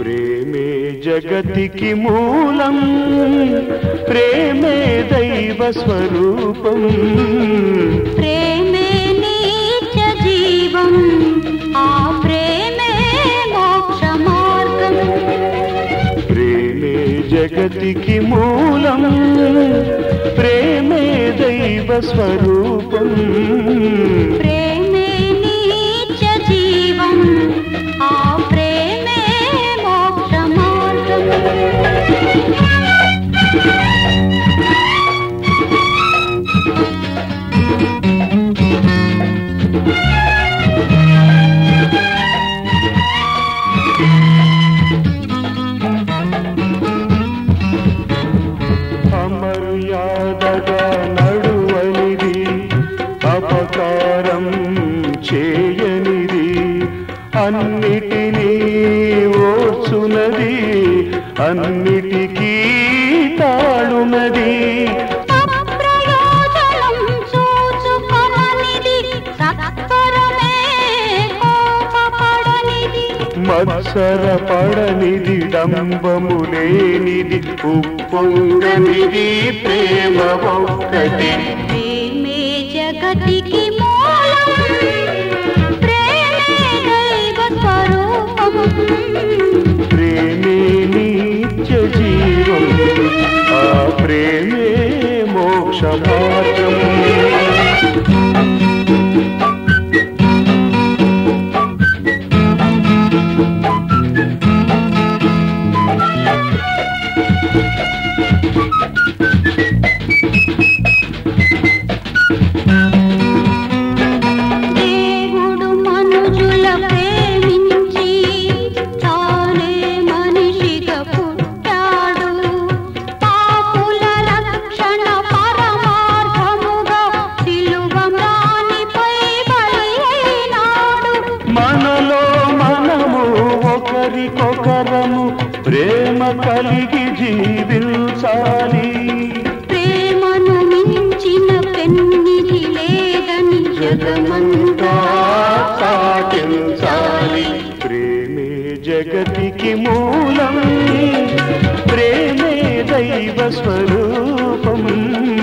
ప్రేమే జగతికి మూలం ప్రేమే దైవ స్వరూపం ప్రేమే నీత్య జీవం ఆ ప్రేమే మోక్ష మార్గం ప్రేమే జగతికి మూలం ప్రేమే దైవ స్వరూపం ప్రేమే నీత్య జీవం ఆ ప్రేమే మోక్ష మార్గం అమర్యాదగా నడువనిది అపకారం చేయనిది అన్నిటినీ ఓర్చునది అన్నిటికీ తాళునది అప్రయోజనం చూచుకొననిది సత్వరమే కోపపడనిది మత్సర పడనిది డంబము లేనిది ఉప్పొంగనిది ప్రేమ ఒక్కటి ప్రేమే జగతికి మూలం ప్రేమే దైవ స్వరూపం ప్రేమే నిత్య జీవం ఆ ప్రేమే మోక్ష మార్గం దేవుడు మనుజుల ప్రేమించి తానే మనిషిగా పుట్టాడు పాపుల రక్షణ పరమార్థముగా సిలువ మ్రానిపై బలైనాడు మనలో మనము ఒకరికొకరము ప్రేమ కలిగి జీవించాలి ప్రేమను మించిన పెన్నిది లేదని జగమంతా సాటించాలి ప్రేమే జగతికి మూలం ప్రేమే దైవ స్వరూపం